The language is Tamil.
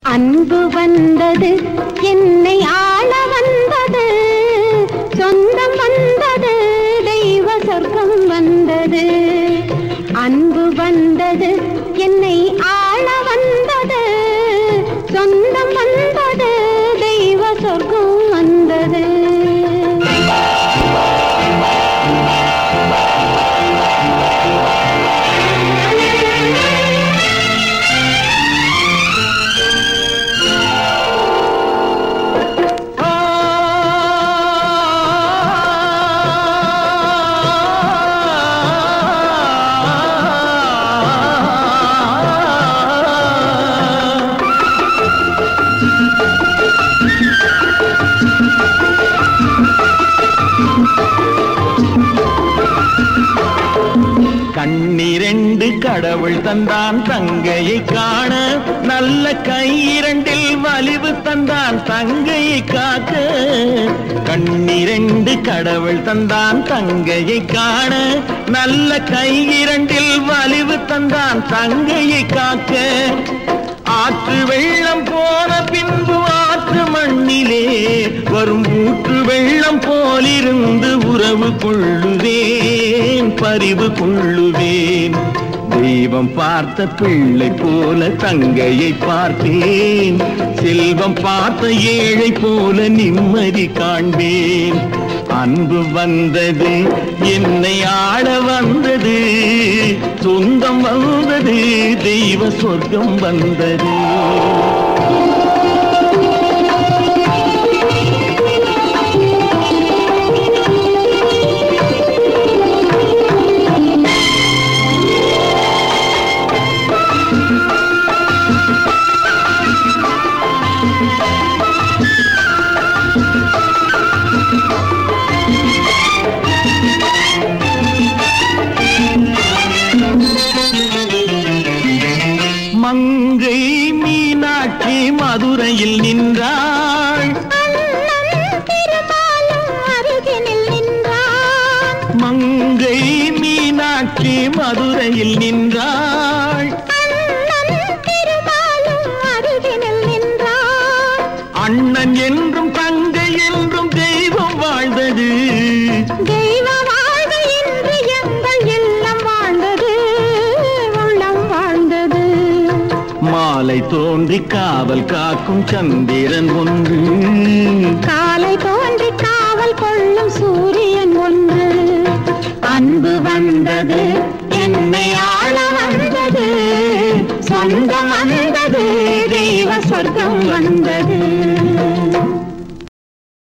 அன்பு வந்தது என்னை ஆள வந்தது சொந்தம் வந்தது தெய்வ சொர்க்கம் வந்தது அன்பு வந்தது என்னை ஆள வந்தது சொந்தம் வந்தது தெய்வ சொர்க்கம் வந்தது கண்ணிரண்டு கடவுள் தந்தான் தங்கையை காண நல்ல கை இரண்டில் வலிவு தந்தான் தங்கையை காக்க கண்ணிரண்டு கடவுள் தந்தான் தங்கையை காண நல்ல கை இரண்டில் வலிவு தந்தான் தங்கையை காக்க ஆற்று வெள்ளம் போன பின்பு ஆற்று மண்ணிலே வரும் ஊற்று வெள்ளம் போலிருந்து உறவு கொள்ளுவேன் பரிவு கொள்ளுவேன் தெய்வம் பார்த்த பிள்ளை போல தங்கையை பார்த்தேன் செல்வம் பார்த்த ஏழை போல நிம்மதி காண்பேன் அன்பு வந்தது என்னை ஆட வந்தது சொந்தம் வந்தது தெய்வ சொர்க்கம் வந்தது மங்கை மீனாட்சி மதுரையில் நின்றாள் அண்ணன் திருமாலும் அருகினில் நின்றான் மங்கை மீனாட்சி மதுரையில் நின்றாள் அண்ணன் திருமாலும் அருகினில் நின்றான் அண்ணன் என்றும் தங்கை என்றும் தெய்வம் வாழ்ந்தது தெய்வ வாழ்வு இன்று எங்கள் இல்லம் வாழ்ந்தது உள்ளம் வாழ்ந்தது மாலை தோன்றி காவல் காக்கும் சந்திரன் ஒன்று காலை தோன்றி காவல் கொள்ளும் சூரியன் ஒன்று அன்பு வந்தது என்னை ஆள வந்தது சொந்தம் வந்தது தெய்வ சொர்க்கம் வந்தது